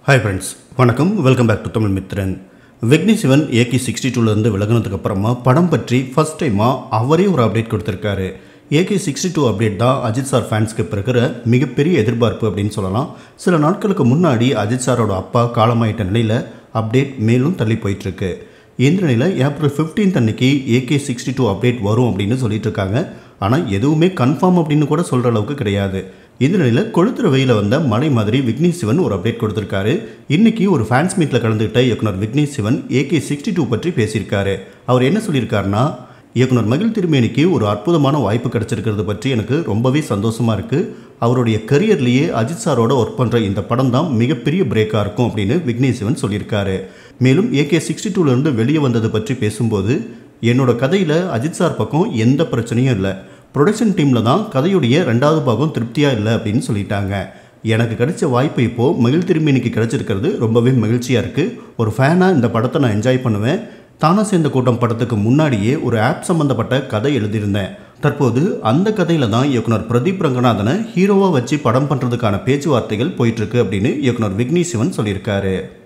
hi friends வணக்கம் welcome back to Tamil Mithran Vignesh Shivan AK sixty டூலேருந்து விலகினதுக்கு அப்புறமா படம் பற்றி ஃபர்ஸ்ட் டைமாக அவரே ஒரு அப்டேட் கொடுத்துருக்காரு ஏகே சிக்ஸ்டி டூ அப்டேட் தான் அஜித் சார் ஃபேன்ஸ்க்கு இப்போ இருக்கிற மிகப்பெரிய எதிர்பார்ப்பு அப்படின்னு சொல்லலாம் சில நாட்களுக்கு முன்னாடி அஜித் சாரோட அப்பா காலமாயிட்ட நிலையில் அப்டேட் மேலும் தள்ளி போயிட்டுருக்கு இந்த நிலையில் ஏப்ரல் 15th அன்னைக்கு ஏகே சிக்ஸ்டி டூ அப்டேட் வரும் அப்படின்னு சொல்லிட்டு இருக்காங்க ஆனால் எதுவுமே கன்ஃபார்ம் அப்படின்னு கூட சொல்கிற அளவுக்கு கிடையாது இந்த நிலையில் கொளுத்துற வெயில வந்த மலை மாதிரி விக்னேஷ் சிவன் ஒரு அப்டேட் கொடுத்துருக்காரு இன்னைக்கு ஒரு ஃபேன்ஸ் மீட்டில் கலந்துக்கிட்ட இயக்குனர் Vignesh Shivan AK sixty two பற்றி பேசியிருக்காரு அவர் என்ன சொல்லியிருக்காருன்னா இயக்குனர் மகிழ் திருமேனிக்கு ஒரு அற்புதமான வாய்ப்பு கிடைச்சிருக்கிறது பற்றி எனக்கு ரொம்பவே சந்தோஷமாக இருக்குது அவருடைய கரியர்லேயே அஜித் சாரோட ஒர்க் பண்ணுற இந்த படம் தான் மிகப்பெரிய பிரேக்காக இருக்கும் அப்படின்னு விக்னேஷ் சிவன் சொல்லியிருக்காரு மேலும் ஏகே சிக்ஸ்டி டூலேருந்து வெளியே வந்தது பற்றி பேசும்போது என்னோட கதையில் அஜித் சார் பக்கம் எந்த பிரச்சனையும் இல்லை ப்ரொடக்ஷன் டீமில் தான் கதையுடைய ரெண்டாவது பாகம் திருப்தியாக இல்லை அப்படின்னு சொல்லிட்டாங்க எனக்கு கிடைச்ச வாய்ப்பு இப்போது மகிழ் திருமேனிக்கு கிடைச்சிருக்கிறது ரொம்பவே மகிழ்ச்சியாக இருக்குது ஒரு ஃபேனாக இந்த படத்தை நான் என்ஜாய் பண்ணுவேன் தானா சேர்ந்த கூட்டம் படத்துக்கு முன்னாடியே ஒரு ஆப் சம்மந்தப்பட்ட கதை எழுதியிருந்தேன் தற்போது அந்த கதையில் தான் இயக்குனர் பிரதீப் ரங்கநாதனை ஹீரோவாக வச்சு படம் பண்ணுறதுக்கான பேச்சுவார்த்தைகள் போயிட்டுருக்கு அப்படின்னு இயக்குனர் விக்னேஷ் சிவன் சொல்லியிருக்காரு